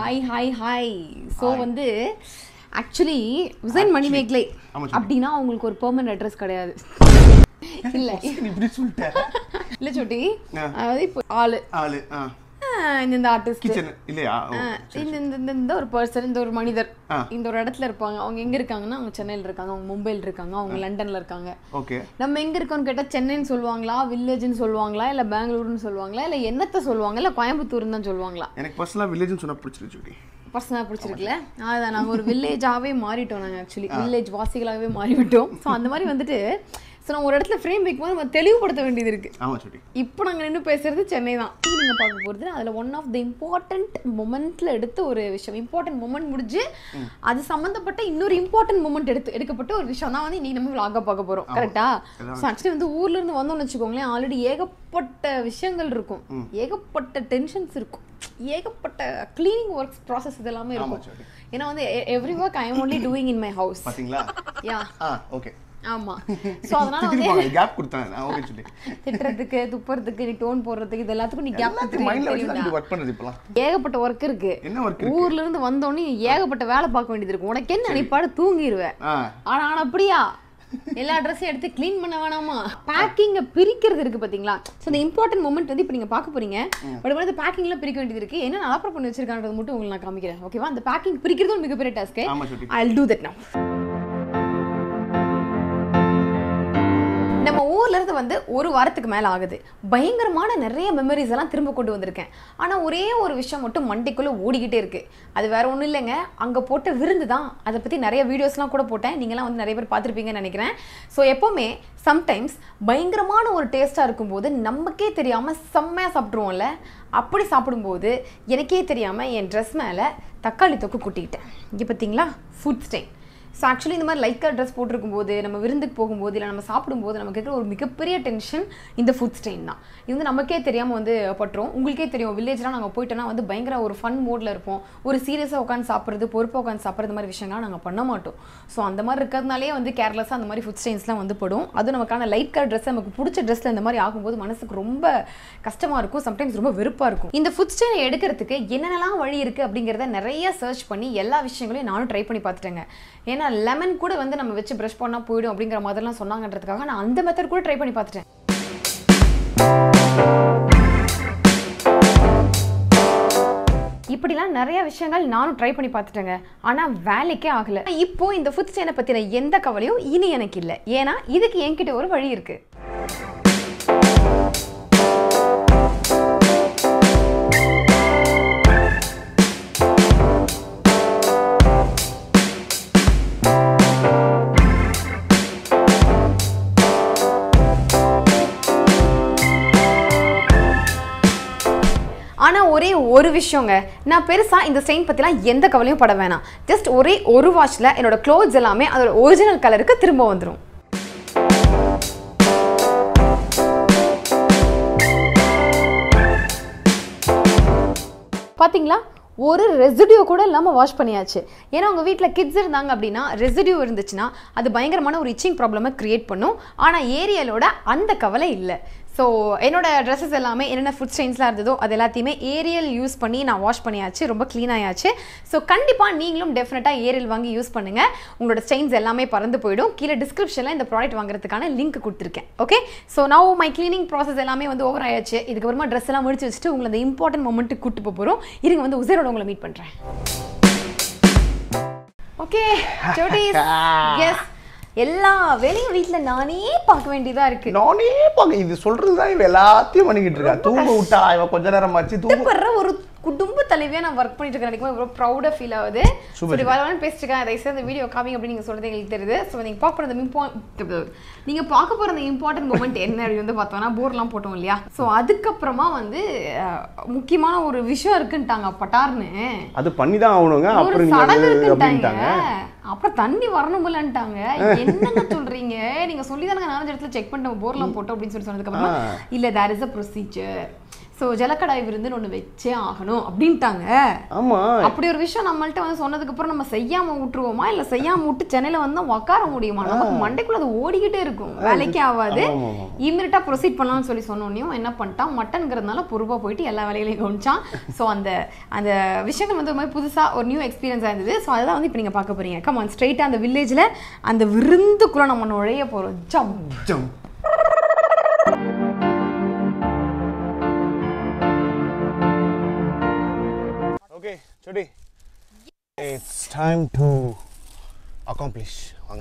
Hi hi hi so வந்து actually விசைன் மணிமேகலை ஆமா, சொல்லு. அப்படின்னா அவங்களுக்கு ஒரு பெர்மனன்ட் அட்ரஸ் கிடையாது இல்ல நீ இப்படி சொல்லிட்ட இல்ல சுட்டி ஆ. அதாவது இப்போ ஆளு ஆளு ஆ ஆஹ் இந்த இந்த ஆர்டிஸ்ட் கிச்சன் இல்லையா ஓ, இந்த இந்த இந்த இந்த ஒரு பர்சன் இந்த ஒரு மனிதர் ஆ. இந்த ஒரு இடத்துல இருப்பாங்க அவங்க எங்க இருக்காங்கன்னா அவங்க சென்னையில இருக்காங்க அவங்க மும்பைல இருக்காங்க அவங்க லண்டன்ல இருக்காங்க ஓகே நம்ம எங்க இருக்கோம்னு கேட்டா சென்னைன்னு சொல்லுவாங்களா வில்லேஜ்னு சொல்லுவாங்களா இல்ல பெங்களூருன்னு சொல்லுவாங்களா இல்ல என்னத்த சொல்லுவாங்க இல்ல கோயம்புத்தூர்னு தான் சொல்லுவாங்களா எனக்கு பர்சனலாக வில்லேஜ்னு சொன்னா பிடிச்சிருக்கு ஜோடி பர்சனலாக பிடிச்சிருக்குல்ல அதான் நாங்கள் ஒரு வில்லேஜாகவே மாறிட்டோம் நாங்கள் ஆக்சுவலி வில்லேஜ் வாசிகளாகவே மாறிவிட்டோம் ஸோ அந்த மாதிரி வந்துட்டு ஸோ நம்ம ஒரு இடத்துல ஃப்ரேம் வைக்கும்போது நம்ம தெளிவுபடுத்த வேண்டியது இருக்கு ஆமா ஜோடி இப்போ நாங்கள் நின்று பேசுறது சென்னை தான் நீங்கள் பார்க்க போகிறது அதில் ஒன் ஆஃப் த இம்பார்ட்டன்ட் மொமெண்ட்டில் எடுத்த ஒரு விஷயம் இம்பார்ட்டன்ட் மொமெண்ட் முடிஞ்சு அது சம்மந்தப்பட்ட இன்னொரு இம்பார்ட்டன்ட் மொமெண்ட் எடுத்து எடுக்கப்பட்ட ஒரு விஷயம் தான் வந்து இன்னைக்கு நம்ம விளாக பார்க்க போகிறோம் கரெக்டா ஸோ ஆக்சுவலி வந்து ஊர்ல இருந்து வந்தோம்னு வச்சுக்கோங்களேன் ஆல்ரெடி ஏகப்பட்ட விஷயங்கள் இருக்கும் ஏகப்பட்ட டென்ஷன்ஸ் இருக்கும் ஏகப்பட்ட க்ளீனிங் ஒர்க்ஸ் ப்ராசஸ் இதெல்லாமே இருக்கும் சரி. ஏன்னா வந்து every work I am only doing in my house பாத்தீங்களா யா ஆ ஓகே ஆமா ஸோ அதனால வந்து திட்டிருப்பாங்க கேப் கொடுத்தேன் நான் ஓகே சொல்லி திட்டுறதுக்கு துப்புறதுக்கு நீ டோன் போடுறதுக்கு இது எல்லாத்துக்கும் நீ கேப் எல்லாத்தையும் மைண்ட்ல வச்சு தெரியும்டா தான் ஒர்க் பண்றது இப்பலாம் ஏகப்பட்ட ஒர்க் இருக்கு என்ன ஒர்க் ஊர்ல இருந்து வந்தோடனே ஏகப்பட்ட வேலை பார்க்க வேண்டியது இருக்கும் உனக்கு என்ன நீ பாடு தூங்கிடுவ ஆ ஆனா ஆனா அப்படியா எல்லா ட்ரெஸ்ஸையும் எடுத்து க்ளீன் பண்ண வேணாமா பேக்கிங்கை பிரிக்கிறது இருக்கு பாத்தீங்களா ஸோ இந்த இம்பார்ட்டன்ட் மூமெண்ட் வந்து இப்போ நீங்க பார்க்க போறீங்க பட் வந்து பேக்கிங்ல பிரிக்க வேண்டியது இருக்கு என்ன அலாப்பர் பண்ணி வச்சிருக்கான்றது மட்டும் உங்களுக்கு நான் காமிக்கிறேன் ஓகேவா அந்த பேக்கிங் பிரிக்கிறது ஒரு மிகப்பெரிய டாஸ்க் ஆமா ஜோடி ஐ டூ தட் now நம்ம ஊர்ல இருந்து வந்து ஒரு வாரத்துக்கு மேல ஆகுது பயங்கரமான நிறைய மெமரிஸ் எல்லாம் திரும்ப கொண்டு வந்திருக்கேன் ஆனா ஒரே ஒரு விஷயம் மட்டும் மண்டைக்குள்ள ஓடிக்கிட்டே இருக்கு அது வேற ஒண்ணும் இல்லைங்க அங்க போட்ட விருந்து தான் அதை பத்தி நிறைய வீடியோஸ்லாம் கூட போட்டேன் நீங்களாம் வந்து நிறைய பேர் பார்த்துருப்பீங்கன்னு நினைக்கிறேன் ஸோ எப்பவுமே சம்டைம்ஸ் பயங்கரமான ஒரு டேஸ்டா இருக்கும்போது நமக்கே தெரியாம செம்மையா சாப்பிட்ருவோம்ல அப்படி சாப்பிடும்போது எனக்கே தெரியாம என் ட்ரெஸ் மேல தக்காளி தொக்கு குட்டிக்கிட்டேன் இங்க பார்த்தீங்களா ஃபுட் ஸ்டெயின் ஸோ ஆக்சுவலி இந்த மாதிரி லைக்கர் ட்ரெஸ் போட்டிருக்கும் போது நம்ம விருந்துக்கு போகும்போது இல்லை நம்ம சாப்பிடும்போது நமக்கு இருக்கிற ஒரு மிகப்பெரிய டென்ஷன் இந்த ஃபுட் ஸ்டெயின் தான் இது வந்து நமக்கே தெரியாமல் வந்து பட்டுரும் உங்களுக்கே தெரியும் வில்லேஜ்லாம் நாங்கள் போயிட்டோன்னா வந்து பயங்கர ஒரு ஃபன் மோடில் இருப்போம் ஒரு சீரியஸாக உட்காந்து சாப்பிட்றது பொறுப்பாக உட்காந்து சாப்பிட்றது இந்த மாதிரி விஷயங்கள்லாம் நாங்கள் பண்ண மாட்டோம் ஸோ அந்த மாதிரி இருக்கிறதுனாலே வந்து கேர்லெஸ்ஸாக அந்த மாதிரி ஃபுட் ஸ்டெயின்ஸ்லாம் வந்து படும் அதுவும் நமக்கான லைட் கலர் ட்ரெஸ் நமக்கு பிடிச்ச ட்ரெஸ்ஸில் இந்த மாதிரி ஆகும்போது மனசுக்கு ரொம்ப கஷ்டமாக இருக்கும் சம்டைம்ஸ் ரொம்ப வெறுப்பாக இருக்கும் இந்த ஃபுட் ஸ்டெயினை எடுக்கிறதுக்கு என்னென்னலாம் வழி இருக்குது அப்படிங்கிறத நிறைய சர்ச் பண்ணி எல்லா விஷயங்களையும் நானும் ட்ரை பண்ணி பார்த்துட்டேங்க ஏன்னா லெமன் கூட வந்து நம்ம வச்சு ப்ரஷ் பண்ணால் போயிடும் அப்படிங்கிற மாதிரிலாம் சொன்னாங்கன்றதுக்காக நான் அந்த மெத்தட் கூட ட்ரை பண்ணி பார்த்துட்டேன் இப்படிலாம் நிறைய விஷயங்கள் நானும் ட்ரை பண்ணி பார்த்துட்டேங்க ஆனால் வேலைக்கே ஆகல இப்போ இந்த ஃபுட் ஸ்டெயினை பற்றின எந்த கவலையும் இனி எனக்கு இல்லை ஏன்னா இதுக்கு என்கிட்ட ஒரு வழி இருக்கு ஆனால் ஒரே ஒரு விஷயங்க நான் பெருசாக இந்த ஸ்டெயின் பற்றிலாம் எந்த கவலையும் பட வேணாம் ஜஸ்ட் ஒரே ஒரு வாஷில் என்னோட க்ளோத்ஸ் எல்லாமே அதோட ஒரிஜினல் கலருக்கு திரும்ப வந்துடும் பாத்தீங்களா ஒரு ரெசிடியூ கூட இல்லாமல் வாஷ் பண்ணியாச்சு ஏன்னா உங்கள் வீட்டில் கிட்ஸ் இருந்தாங்க அப்படின்னா ரெசிடியூ இருந்துச்சுன்னா அது பயங்கரமான ஒரு இச்சிங் ப்ராப்ளமை க்ரியேட் பண்ணும் ஆனால் ஏரியலோட அந்த கவலை இல்லை ஸோ என்னோட ட்ரெஸ்ஸஸ் எல்லாமே என்னென்ன ஃபுட் ஸ்டெயின்ஸ்லாம் இருந்ததோ அது எல்லாத்தையுமே ஏரியல் யூஸ் பண்ணி நான் வாஷ் பண்ணியாச்சு ரொம்ப க்ளீன் ஆயாச்சு ஸோ கண்டிப்பாக நீங்களும் டெஃபினட்டாக ஏரியல் வாங்கி யூஸ் பண்ணுங்கள் உங்களோட ஸ்டெயின்ஸ் எல்லாமே பறந்து போயிடும் கீழே டிஸ்கிரிப்ஷனில் இந்த ப்ராடக்ட் வாங்குறதுக்கான லிங்க் கொடுத்துருக்கேன் ஓகே ஸோ நான் மை க்ளீனிங் ப்ராசஸ் எல்லாமே வந்து ஓவர் ஆயாச்சு இதுக்கப்புறமா ட்ரெஸ் எல்லாம் முடிச்சு வச்சுட்டு உங்களை அந்த இம்பார்ட்டன்ட் மொமெண்ட்டுக்கு கூட்டு போக போகிறோம் இருங்க வந்து உசேரோட உங்களை மீட் பண்ணுறேன் ஓகே ஜோடிஸ் எஸ் எல்லா வேலையும் வீட்டில் நானே பார்க்க வேண்டியதாக இருக்கு நானே பாக்க இது சொல்றதுதான் இவ எல்லாத்தையும் பண்ணிக்கிட்டு இருக்கா தூங்க விட்டா இவ கொஞ்ச நேரம் ஆச்சு தூங்க கஷ்டப்படுற ஒரு குடும்ப தலைவியா நான் ஒர்க் பண்ணிட்டு இருக்கேன் நினைக்கும் ரொம்ப ப்ரௌடா ஃபீல் ஆகுது Super. சரி வரவன் பேசிட்டு இருக்கேன் தயவுசெய்து அந்த வீடியோ காமிங்க அப்படின்னு நீங்க சொல்றது எங்களுக்கு தெரியுது ஸோ நீங்க பார்க்க போற அந்த இம்பார்ட் நீங்க பார்க்க போற அந்த இம்பார்ட்டன்ட் மூமெண்ட் என்ன அப்படின்னு வந்து பார்த்தோம்னா போர்லாம் போட்டோம் இல்லையா ஸோ அதுக்கப்புறமா வந்து அஹ், முக்கியமான ஒரு விஷயம் இருக்குன்ட்டாங்க பட்டார்னு அது பண்ணி தான் ஆகணுங்க ஒரு அப்புறம் நீங்க சடங்கு அது இருக்குன்ட்டாங்க அப்படின்ட்டாங்க அப்புறம் தண்ணி வரணும்லன்ட்டாங்க என்னங்க சொல்றீங்க நீங்க சொல்லி தானங்க நாலஞ்சு இடத்துல செக் பண்ணிட்டு போர்லாம் போட்டோம் அப்படின்னு சொல்லி சொன்னதுக்கு அப்புறமா இல்ல there is a procedure so ஜலக்கடாய் விருந்துன்னு ஒன்று வச்சே ஆகணும் அப்படின்ட்டாங்க ஆமா அப்படி ஒரு விஷயம் நம்மள்ட்ட வந்து சொன்னதுக்கு அப்புறம் நம்ம செய்யாம விட்டுருவோமா இல்ல செய்யாம விட்டு சென்னையில வந்து உட்கார முடியுமா நமக்கு மண்டைக்குள்ள அது ஓடிக்கிட்டே இருக்கும் வேலைக்கே ஆகாது ஆமா, ஆமா. இமிடிட்டா ப்ரொசீட் பண்ணலாம்னு சொல்லி சொன்னோன்னையும் என்ன பண்ணிட்டான் மட்டன்ங்கிறதுனால பொறுப்பா போயிட்டு எல்லா வேலைகளையும் கவனிச்சான் ஸோ அந்த அந்த விஷயங்கள் வந்து ஒரு மாதிரி புதுசா ஒரு நியூ எக்ஸ்பீரியன்ஸாக இருந்தது ஸோ அதுதான் வந்து இப்போ நீங்க பார்க்க போறீங்க கமான் ஸ்ட்ரெயிட்டாக அந்த வில்லேஜ்ல அந்த விருந்துக்குள்ள நம்ம நுழைய போறோம் ஜம்ப் ஜம் ஓகே சுடி இட்ஸ் டைம் டு அக்காம்ப்ளிஷ் வாங்க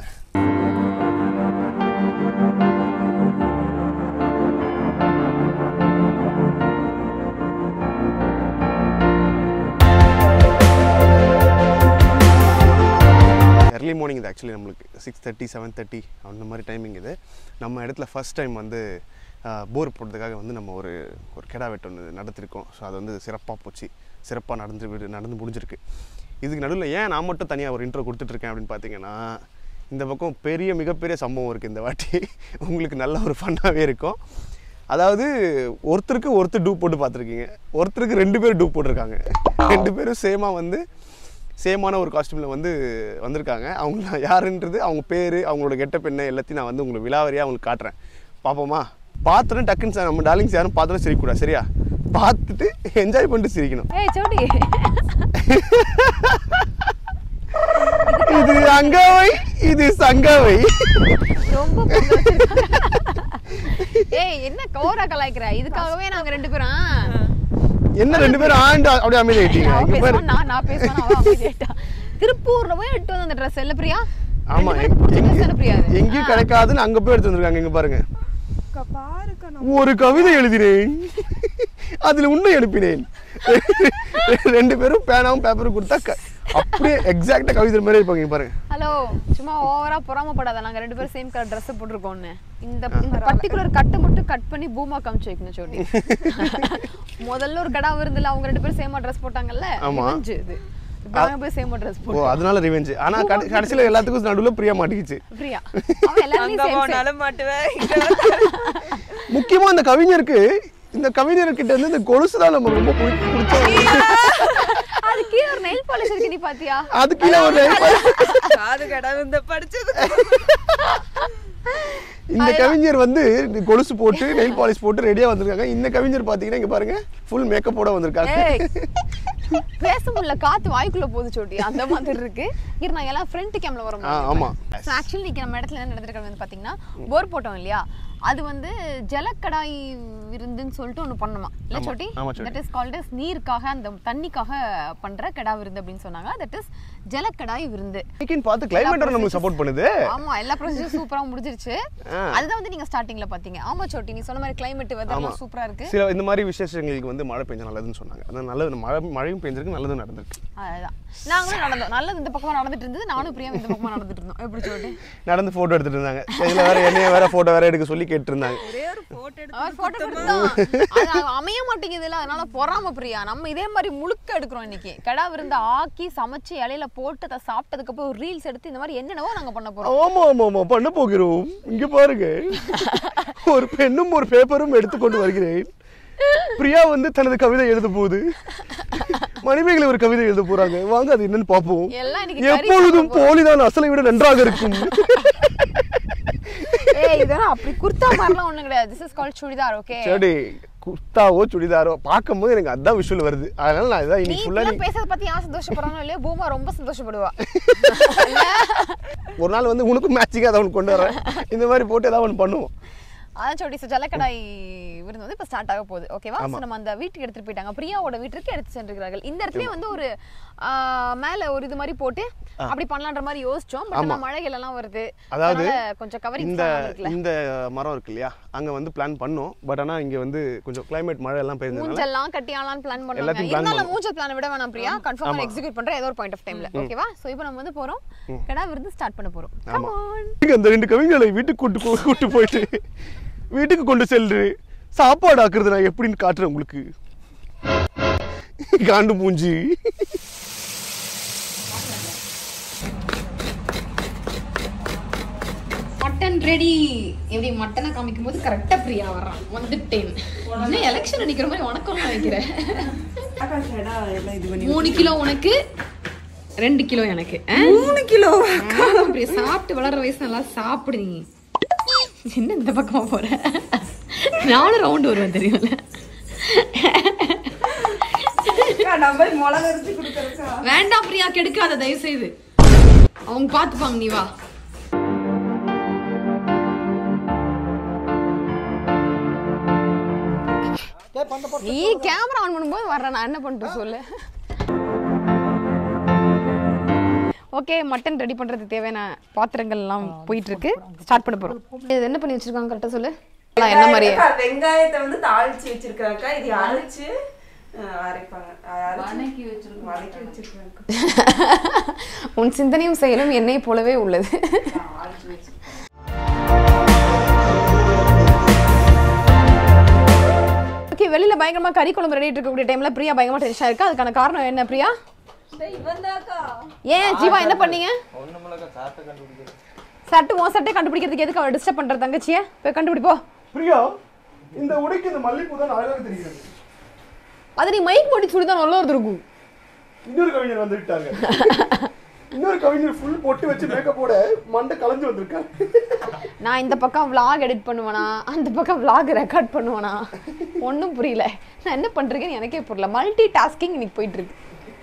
early மார்னிங் இது ஆக்சுவலி நம்மளுக்கு சிக்ஸ் தேர்ட்டி செவன் தேர்ட்டி அந்த மாதிரி டைமிங் இது நம்ம இடத்துல ஃபர்ஸ்ட் டைம் வந்து போர் போடுறதுக்காக வந்து நம்ம ஒரு ஒரு கெடா வெட்டு ஒன்று நடத்திருக்கோம் ஸோ அது வந்து சிறப்பாக போச்சு சிறப்பாக நடந்து விடு நடந்து முடிஞ்சிருக்கு இதுக்கு நடுவில் ஏன் நான் மட்டும் தனியாக ஒரு இன்ட்ரோ கொடுத்துட்ருக்கேன் அப்படின்னு பார்த்தீங்கன்னா இந்த பக்கம் பெரிய மிகப்பெரிய சம்பவம் இருக்குது இந்த வாட்டி உங்களுக்கு நல்ல ஒரு ஃபன்னாகவே இருக்கும் அதாவது ஒருத்தருக்கு ஒருத்தர் டூப் போட்டு பார்த்துருக்கீங்க ஒருத்தருக்கு ரெண்டு பேர் டூப் போட்டிருக்காங்க ரெண்டு பேரும் சேமாக வந்து சேமான ஒரு காஸ்டியூமில் வந்து வந்திருக்காங்க அவங்க நான் யாருன்றது அவங்க பேர் அவங்களோட கெட்ட பெண்ணை எல்லாத்தையும் நான் வந்து உங்களுக்கு விலாவரியாக அவங்களுக்கு காட்டுறேன் பார்ப்போமா பார்த்தோன்னே டக்குன்னு சார் நம்ம டார்லிங்ஸ் யாரும் பார்த்தோன்னே சிரிக்கக்கூடாது சரியா பார்த்துட்டு என்ஜாய் பண்ணிட்டு சிரிக்கணும் ஏய் சோடி இது அங்கவை இது சங்கவை ரொம்ப பொங்க வச்சிருக்காங்க. ஏய் என்ன கோரா கலாய்க்கிற இதுக்காகவே நாங்க ரெண்டு பேரும் என்ன ரெண்டு பேரும் ஆண்டு அப்படியே அமைதி ஆயிட்டீங்க அவ இங்க பாரு பேசுவான், நான் நான் பேசுவேன் அவ அமைதியாயிட்டா திருப்பூர்ல போய் எடுத்து வந்து அந்த ட்ரெஸ் இல்ல பிரியா ஆமா ரெண்டு பேருக்கு பிடிச்ச dress இல்ல பிரியா இது? எங்கேயும் கிடைக்காதுன்னு அங்க போய் எடுத்து வந்திருக்காங்க இங்க பாருங்க பாருக்கணும் ஒரு கவிதை எழுதினேன் அதுல உண்மை அனுப்பினேன் ரெண்டு பேரும் பேனாவும் பேப்பரும் கொடுத்தா க- அப்படியே எக்ஸாக்டா கவிதை மாதிரி இருப்பாங்க இங்க பாருங்க ஹலோ சும்மா ஓவரா பொறாமப்படாத நாங்க ரெண்டு பேரும் சேம் கலர் Dress போட்டிருக்கோம்னு இந்த இந்த பர்டிகுலர் கட்டை மட்டும் கட் பண்ணி பூமா காமிச்சு வைக்கணும் சோடி முதல்ல ஒரு கடா விருந்துல அவங்க ரெண்டு பேரும் சேமா Dress போட்டாங்கல்ல ஆமா. revenge இது இப்ப நாங்க போய் சேமா Dress ஓ போட்டோம் அதனால ரிவெஞ்ச் ஆனா கட- கடைசியில எல்லாத்துக்கும் நடுவுல பிரியா மாட்டிக்கிச்சு பிரியா அவன் எல்லாரும் அங்க சேம் போனாலும் மாட்டுவேன் இங்க முக்கியமா அந்த கவிஞருக்கு இந்த கவிஞர்கிட்ட இருந்து இந்த கொலுசு தான் நம்ம ரொம்ப பிடிச்ச பிடிச்ச அது கீழே ஒரு நெயில் பாலிஷ் இருக்கு நீ பாத்தியா அது கீழே ஒரு காது கடவு இந்த படிச்சது இந்த கவிஞர் வந்து இந்த கொலுசு போட்டு நெயில் பாலிஷ் போட்டு ரெடியா வந்திருக்காங்க இந்த கவிஞர் பாத்தீங்கன்னா இங்க பாருங்க ஃபுல் மேக்கப்போட வந்திருக்காங்க ஏய் பேச முடியல காத்து வாய்க்குள்ள போகுது சோட்டி அந்த மாதிரி இருக்கு இரு நான் எல்லாம் ஃப்ரண்ட் கேம்ல வர ஆ, ஆமா ஆக்சுவலி இன்னைக்கு நம்ம இடத்துல என்ன நடந்திருக்கிறது வந்து பாத்தீங்கன்னா போர் போட்டோம் இல்லையா அது வந்து ஜலக்கடாய் விருந்துன்னு சொல்லிட்டு ஒண்ணு பண்ணோமா இல்ல ஆமா, சோட்டி ஆமா, சோட்டி. தட் இஸ் கால்ட் அஸ் நீருக்காக அந்த தண்ணிக்காக பண்ற கடா விருந்து அப்படின்னு சொன்னாங்க தட் இஸ் ஜலக்கடாய் விருந்து இன்னைக்குன்னு பார்த்து கிளைமேட் நமக்கு சப்போர்ட் பண்ணுது ஆமா எல்லா ப்ரொசீஜரும் சூப்பரா முடிஞ்சிருச்சு ஆ. அதுதான் வந்து நீங்க ஸ்டார்டிங்ல பாத்தீங்க ஆமா சோட்டி நீ சொன்ன மாதிரி கிளைமேட் வெதர்லாம் சூப்பரா இருக்கு சில இந்த மாதிரி விசேஷங்களுக்கு வந்து மழை பெஞ்சா நல்லதுன்னு சொன்னாங்க அதான் நல்லது மழை மழையும் பெஞ்சிருக்கு நல்லதும் நடந்திருக்கு அதுதான் நாங்களும் நடந்தோம் நல்லது இந்த பக்கமா நடந்துட்டு இருந்தது நானும் பிரியா இந்த பக்கமா நடந்துட்டு இருந்தோம் எப்படி சொல்லிட்டு நடந்து போட்டோ எடுத்துட்டு இருந்தாங்க இதுல வேற என்னைய வேற போட்டோ வேற எடுக்க சொல்லி கேட்டு இருந்தாங்க ஒரே ஒரு போட்டோ எடுத்து அவர் போட்டோ கொடுத்தான் அது அமைய மாட்டேங்குதுல அதனால பொறாம பிரியா நம்ம இதே மாதிரி முழுக்க எடுக்கிறோம் இன்னைக்கு கடா விருந்து ஆக்கி சமைச்சு இலையில போட்டு அதை சாப்பிட்டதுக்கு அப்புறம் ஒரு ரீல்ஸ் எடுத்து இந்த மாதிரி என்னென்னவோ நாங்க பண்ண போறோம் ஆமா ஆமா ஆமா பண்ண போகிறோம் இங்க பாருங்க ஒரு பெண்ணும் ஒரு பேப்பரும் எடுத்துக்கொண்டு வருகிறேன் பிரியா வந்து தனது கவிதை எழுத போகுது மணிமேகலை ஒரு கவிதை எழுத போறாங்க வாங்க அது என்னன்னு பாப்போம் எல்லாம் இன்னைக்கு கறி எப்பொழுதும் போலிதான் அசலை விட நன்றாக இருக்கும் ஏய் இதெல்லாம் அப்படி குர்த்தா மாதிரிலாம் ஒண்ணும் கிடையாது this is called chudidar okay சரி குர்த்தாவோ சுடிதாரோ பார்க்கும்போது எனக்கு அதான் விஷுவல் வருது அதனால நான் இதான் நீ இன்னைக்கு ஃபுல்லா இப்பெல்லாம் பேசுறத பத்தி யார் சந்தோஷப்படுறானோ இல்லையோ பூமா ரொம்ப சந்தோஷப்படுவா ஒரு நாள் வந்து உனக்கும் மேட்சிங்காக அதை ஒன்று கொண்டு வரேன் இந்த மாதிரி போட்டு ஏதாவது ஒன்று பண்ணுவோம் அதான் சோடி ஸோ ஜலக்கடாய் விருந்து வந்து இப்போ ஸ்டார்ட் ஆக போகுது ஓகேவா ஆமா. ஸோ நம்ம அந்த வீட்டுக்கு எடுத்துட்டு போயிட்டாங்க பிரியாவோட வீட்டுக்கு எடுத்து சென்றிருக்கிறார்கள் இந்த இடத்துலயே வந்து ஒரு ஆ, மேல ஒரு இது மாதிரி போட்டு அப்படி பண்ணலான்ற மாதிரி யோசிச்சோம் பட் ஆமா. மழைகள் எல்லாம் வருது அதாவது அதனால கொஞ்சம் கவரிங் இந்த இருக்குல்ல இந்த மரம் இருக்கு இல்லையா அங்க வந்து பிளான் பண்ணோம் பட் ஆனா இங்க வந்து கொஞ்சம் climate மழை எல்லாம் பெய்ஞ்சதுனால மூஞ்செல்லாம் கட்டி ஆளான்னு பிளான் பண்ணாங்க எல்லாத்தையும் plan இருந்தாலும் பண்ணோம். மூஞ்சல் பிளான் விட வேணாம் பிரியா கன்ஃபார்ம் ஆமா. எக்ஸிக்யூட் பண்ற ஏதோ ஒரு பாயிண்ட் ஆஃப் டைம்ல ஓகேவா சோ இப்போ நம்ம வந்து போறோம் கடா விருந்து ஸ்டார்ட் பண்ண போறோம் ஆமா. Come on. இங்க அந்த ரெண்டு கவிஞர்களை வீட்டுக்கு கூட்டு போ- கூட்டு போயிட்டு வீட்டுக்கு கொண்டு சென்று சாப்பாடு ஆக்குறது நான் எப்படின்னு காட்டுறேன் உங்களுக்கு காண்டு மூஞ்சி மட்டன் ரெடி எப்படி மட்டனை காமிக்கும் போது கரெக்டா பிரியா வர்றான் வந்துட்டேன் இன்னும் எலெக்ஷன் நிக்கிற மாதிரி உனக்கும் வைக்கிறேன் அக்கா கடா எல்லாம் இது பண்ணி மூணு கிலோ உனக்கு ரெண்டு கிலோ எனக்கு ஆ? மூணு கிலோ ஆமா, பிரியா சாப்பிட்டு வளர்ற வயசு நல்லா சாப்பிடு நீ என்ன இந்த பக்கமா போற நானும் ரவுண்ட் வருவேன் தெரியும்ல அக்கா நான் போய் மிளகா அரைச்சு கொடுக்குறேக்கா வேண்டாம் பிரியா கெடுக்காத தயவு செய்து அவங்க பாத்துப்பாங்க நீ வா நீ கேமரா ஆன் பண்ணும்போது வர்ற நான் என்ன பண்ணிட்டு சொல்லு ஓகே மட்டன் ரெடி பண்றதுக்கு தேவையான பாத்திரங்கள் எல்லாம் போயிட்டு இருக்கு ஸ்டார்ட் பண்ண போறோம் இது என்ன பண்ணி வச்சிருக்காங்க கரெக்டா சொல்லு எல்லாம் என்ன மாதிரியே அக்கா, வெங்காயத்தை வந்து தாளிச்சு வச்சிருக்காங்க இது அரைச்சு அஹ், அரைப்பாங்க வதக்கி வச்சிருக்காங்க வதக்கி வச்சிருக்காங்க உன் சிந்தனையும் செயலும் என்னை போலவே உள்ளது ஓகே வெளியில பயங்கரமா கறி குழம்பு ரெடி இருக்கக்கூடிய டைம்ல பிரியா பயங்கரமா டென்ஷன் இருக்கு அதுக்கான காரணம் என்ன பிரியா ஏன் ஜீவா என்ன பண்ணீங்க சட்டு உன் சட்டை கண்டுபிடிக்கிறதுக்கு எதுக்கு அவள் டிஸ்டர்ப் பண்ற தங்கச்சிய போய் கண்டுபிடிப்போ பிரியா இந்த உடைக்கு இந்த மல்லிப்பூ தான் அழகாக தெரிகிறது அது நீ மைக் போட்டு சுடிதான் நல்லா இருக்கும் இன்னொரு கவிஞர் வந்துட்டாங்க இன்னொரு கவிஞர் ஃபுல் பொட்டு வச்சு மேக்கப்போட மண்டை கலைஞ்சு வந்திருக்காங்க நான் இந்த பக்கம் vlog எடிட் பண்ணுவேனா அந்த பக்கம் vlog ரெக்கார்ட் பண்ணுவேனா ஒன்றும் புரியல நான் என்ன பண்றேன்னு எனக்கே புரியல மல்டி டாஸ்கிங் இன்னைக்கு போயிட்டு இருக்கு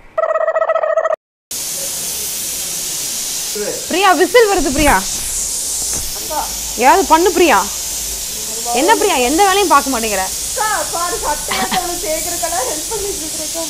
பிரியா விசில் வருது பிரியா ஏதாவது பண்ணு பிரியா என்ன பிரியா எந்த வேலையும் பார்க்க மாட்டேங்கிற அக்கா, பாரு சட்டையை அவனுக்கு சேர்க்கறதுக்கெல்லாம் help பண்ணிட்டு இருக்கேன்க்கா.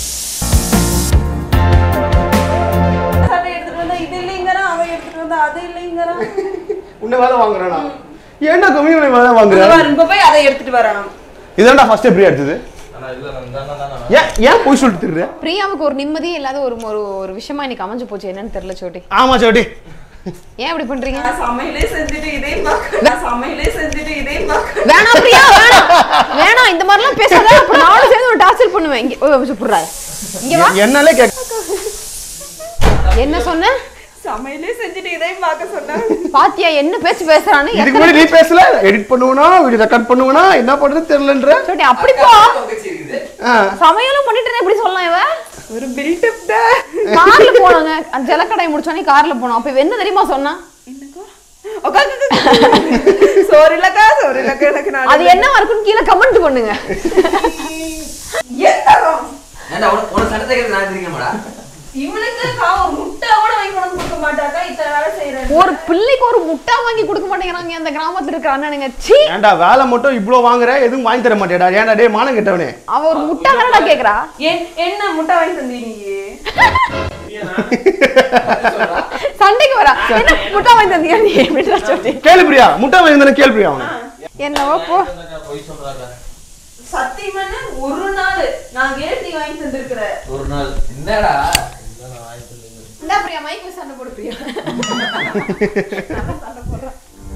சட்டை எடுத்துட்டு வந்தா இது இல்லைங்கிறான், அவன் எடுத்துட்டு வந்தா அது இல்லைங்கிறான். உன்னை வேலை வாங்குறேனா ஏன்டா கம்மியான வேலை இங்க வாங்குற பாரு, இப்ப போய் அதை எடுத்துட்டு வரான் இதான்டா ஃபர்ஸ்ட் பிரியா எடுத்தது ஏன் ஏன் போய் சொல்லிட்டு திரிற? பிரியாவுக்கு ஒரு நிம்மதியே இல்லாத ஒரு ஒரு ஒரு விஷயமா இன்னைக்கு அமைஞ்சு போச்சு என்னன்னு தெரியல சோட்டி ஆமா சோட்டி ஏன் இப்படி பண்றீங்க நான் சமையலே செஞ்சுட்டு இதையும் பார்க்க நான் சமையலே செஞ்சுட்டு இதையும் பார்க்க வேணாம் பிரியா வேணாம் வேணாம் இந்த மாதிரிலாம் பேசாத அப்புறம் நானும் சேர்ந்து ஒரு டார்ச்சர் பண்ணுவேன் இங்க ஓ, சுப்புறா இங்க வா என்னாலே கேட்க என்ன சொன்ன சமையலே செஞ்சுட்டு இதையும் பார்க்க சொன்னேன் பாத்தியா என்ன பேச்சு பேசுறான்னு இதுக்கு முன்னாடி நீ பேசல எடிட் பண்ணுவனா வீடியோ ரெக்கார்ட் பண்ணுவனா என்ன பண்றது தெரியலன்ற சோட்டி அப்படி போ ஆ. சமையலும் பண்ணிட்டு எப்படி சொல்லலாம் இவ ஒரு பில்டப் தான் கார்ல போனாங்க அந்த ஜலக்கடை முடிச்சோடனே கார்ல போனோம் அப்ப இவ என்ன தெரியுமா சொன்னா சோறு இல்லக்கா சோறு இல்லக்கா எனக்கு நான் அது என்னவா இருக்குன்னு கீழே கமெண்ட் பண்ணுங்க எத்தரம் ஏன்டா உனக்கு உனக்கு சட்டை தைக்கிறது நான் தெரியுமாடா இவனுக்கு கா ஒரு முட்டை கூட வாங்கி கொண்டு வந்து கொடுக்க மாட்டாக்கா இத்தனை வேலை செய்யறேன் ஒரு பிள்ளைக்கு ஒரு முட்டை வாங்கி கொடுக்க மாட்டேங்கிறாங்க அந்த கிராமத்துல இருக்கிற அண்ணனுங்க சீ ஏன்டா வேலை மட்டும் இவ்ளோ வாங்குற எதுவும் வாங்கி தர மாட்டேடா ஏன்டா டேய் மானம் கெட்டவனே அவ ஒரு முட்டை தானடா கேக்குறா என்- என்ன முட்டை வாங்கி தந்தீ நீ சண்டைக்கு வரா என்ன முட்டை வாங்கி தந்தியா நீ எப்படிடா சொல்லி கேளு பிரியா முட்டை வாங்கி தானே கேளு பிரியா அவனை என்னவோ போ பொய் சொல்றாங்க சத்தியமான ஒரு நாள் நான் கேட்டு நீ வாங்கி தந்திருக்கிற ஒரு நாள் என்னடா இதெல்லாம் நான் வாங்கி தந்தது. இந்தா பிரியா மைக் போய் சண்டை போடு பிரியா சண்டை போடுறேன்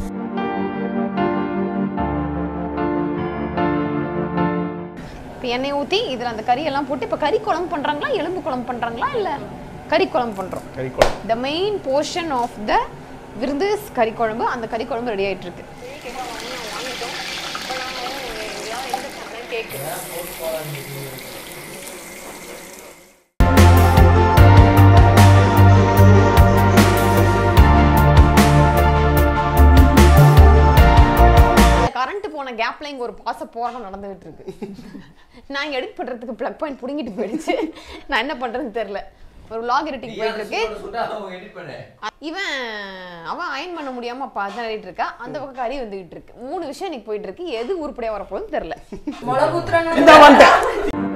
இப்போ எண்ணெய் ஊற்றி இதில் அந்த கறி எல்லாம் போட்டு இப்போ கறி குழம்பு பண்ணுறாங்களா எலும்பு குழம்பு பண்ணுறாங்களா இல்லை கறி குழம்பு பண்ணுறோம் கறி குழம்பு the main portion of the விருந்து கறி குழம்பு அந்த கறி குழம்பு ரெடி ஆயிட்டு இருக்கு கரண்ட் போன கேப்ல இங்க ஒரு பாச போராட்டம் நடந்துகிட்டு இருக்கு நான் எடிட் பண்றதுக்கு ப்ளக் பாயிண்ட் புடுங்கிட்டு போயிடுச்சு நான் என்ன பண்றதுன்னு தெரியல ஒரு vlog எடிட்டிங் போயிட்டு இருக்கு சுட சுட அவன் edit பண்ணு. இவன் அவன் அயன் பண்ண முடியாம பதறிட்டு இருக்கா அந்த பக்கம் கறி வந்துகிட்டு இருக்கு மூணு விஷயம் இன்னைக்கு போயிட்டு இருக்கு எது உருப்படியா வரப்போகுதுன்னு தெரியல மிளகு ஊத்துறாங்க இந்த வந்துட்டேன்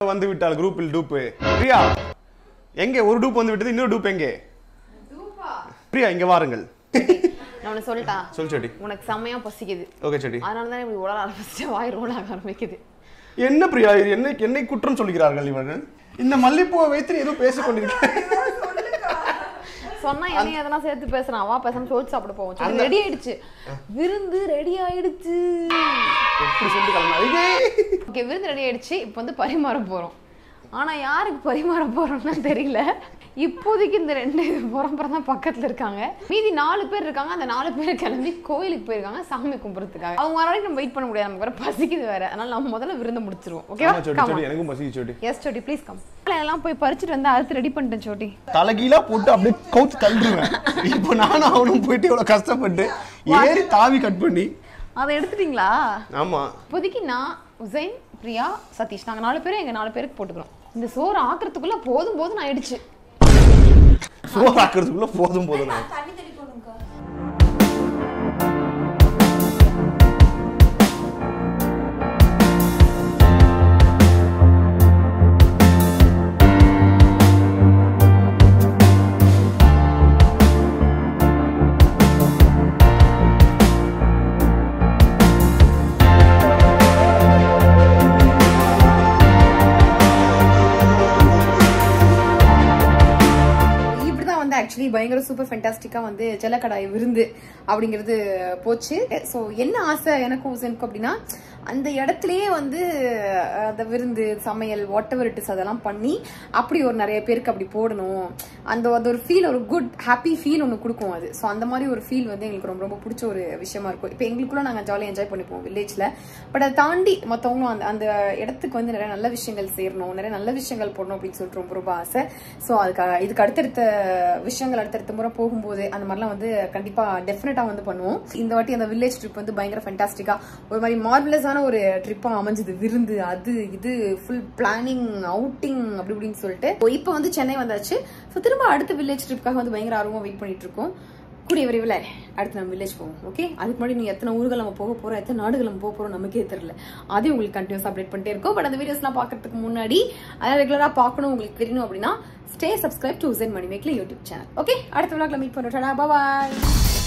வந்து விட்டால் குரூப்பில் டூப்பு பிரியா எங்கே ஒரு டூப் வந்து விட்டது இன்னொரு டூப் எங்கே பிரியா இங்க வாருங்கள் நான் உனக்கு சொல்லிட்டா சொல் செடி உனக்கு செம்மையா பசிக்குது ஓகே செடி அதனால தான் இப்படி உடல ஆரம்பிச்சு வாய் ரோல் ஆக ஆரம்பிக்குது என்ன பிரியா இது என்னை என்னை குற்றம் சொல்கிறார்கள் இவர்கள் இந்த மல்லிப்பூவை வைத்து நீ ஏதோ பேசிக் கொண்டிருக்க சொன்னா என்னைய எதனா சேர்த்து பேசுறான் வா பேசாம சோறு சாப்பிட போவோம் ரெடி ஆயிடுச்சு விருந்து ரெடி ஆயிடுச்சு எப்படி சொல்லி கிளம்புனா ஓகே விருந்து ரெடி ஆயிடுச்சு இப்போ வந்து பரிமாற போறோம் ஆனா யாருக்கு பரிமாற போறோம்னு தெரியல இப்போதைக்கு இந்த ரெண்டு புறம்புறம் தான் பக்கத்துல இருக்காங்க மீதி நாலு பேர் இருக்காங்க அந்த நாலு பேர் கிளம்பி கோயிலுக்கு போயிருக்காங்க சாமி கும்பிட்றதுக்காக அவங்க வர வரைக்கும் நம்ம வெயிட் பண்ண முடியாது நமக்கு வேற பசிக்குது வேற அதனால நம்ம முதல்ல விருந்து முடிச்சிருவோம் ஓகேவா ஆமா சோட்டி சோட்டி எனக்கும் பசிக்கு சோட்டி எஸ் சோட்டி ப்ளீஸ் கம் எல்லாம் போய் பறிச்சுட்டு வந்து அறுத்து ரெடி பண்ணிட்டேன் சோட்டி தலைகீழா போட்டு அப்படியே கவுத்து தள்ளிடுவேன் இப்போ நானும் அவனும் போயிட்டு இவ்வளவு கஷ்டப்பட்டு ஏறி தாவி கட் பண்ணி அதை எடுத்துட்டீங்களா ஆமா இப்போதைக்கு நான் உசைன் பிரியா சதீஷ் நாங்கள் நாலு பேரும் எங்கள் நாலு பேருக்கு போட்டுக்கிறோம் இந்த சோறு ஆக்குறதுக்குள்ள போதும் போதும் ஆயிடுச்சு சோறு ஆக்குறதுக்குள்ள போதும் போதும் நான் தண்ணி தண்ணி போடுங்கக்கா இப்படிதான் வந்து ஆக்சுவலி பயங்கர சூப்பர் ஃபென்டாஸ்டிக்கா வந்து ஜலக்கடாய் விருந்து அப்படிங்கிறது போச்சு ஸோ என்ன ஆசை எனக்கும் உசனுக்கும் அப்படின்னா அந்த இடத்துலயே வந்து அஹ், அந்த விருந்து சமையல் வாட் எவர் இட் இஸ் அதெல்லாம் பண்ணி அப்படி ஒரு நிறைய பேருக்கு அப்படி போடணும் அந்த அது ஒரு ஃபீல் ஒரு குட் ஹாப்பி ஃபீல் ஒன்று கொடுக்கும் அது ஸோ அந்த மாதிரி ஒரு ஃபீல் வந்து எங்களுக்கு ரொம்ப ரொம்ப பிடிச்ச ஒரு விஷயமா இருக்கும் இப்போ எங்களுக்குள்ள நாங்கள் ஜாலியாக என்ஜாய் பண்ணிப்போம் வில்லேஜ்ல பட் அதை தாண்டி மற்றவங்களும் அந்த அந்த இடத்துக்கு வந்து நிறைய நல்ல விஷயங்கள் சேரணும் நிறைய நல்ல விஷயங்கள் போடணும் அப்படின்னு சொல்லிட்டு ரொம்ப ரொம்ப ஆசை ஸோ அதுக்கு இதுக்கு அடுத்தடுத்த விஷயங்கள் அடுத்தடுத்த முறை போகும்போது அந்த மாதிரிலாம் வந்து கண்டிப்பா டெஃபினட்டா வந்து பண்ணுவோம் இந்த வாட்டி அந்த வில்லேஜ் ட்ரிப் வந்து பயங்கர ஃபென்டாஸ்டிக்கா ஒரு மாதிரி மார்வலஸான ஒரு ட்ரிப்பா அமைஞ்சது விருந்து அது இது ஃபுல் பிளானிங் அவுட்டிங் அப்படி இப்படின்னு சொல்லிட்டு இப்போ வந்து சென்னை வந்தாச்சு ஸோ திரும்ப அடுத்த வில்லேஜ் ட்ரிப்காக வந்து பயங்கர ஆர்வமா வெயிட் பண்ணிட்டு இருக்கோம் கூடிய விரைவில் அடுத்து நம்ம வில்லேஜ் போவோம் ஓகே அதுக்கு முன்னாடி நீ எத்தனை ஊர்கள் நம்ம போக போறோம் எத்தனை நாடுகள் நம்ம போக போறோம் நமக்கே தெரியல அதையும் உங்களுக்கு கண்டினியூஸ் அப்டேட் பண்ணிட்டே இருக்கோம் பட் அந்த வீடியோஸ்லாம் பார்க்கறதுக்கு முன்னாடி அதை ரெகுலராக பார்க்கணும் உங்களுக்கு தெரியணும் அப்படின்னா ஸ்டே சப்ஸ்கிரைப் டு உசன் மணிமேக்ல யூடியூப் சேனல் ஓகே அடுத்த விளாக்ல மீட் பண்ணுறோம் பாய்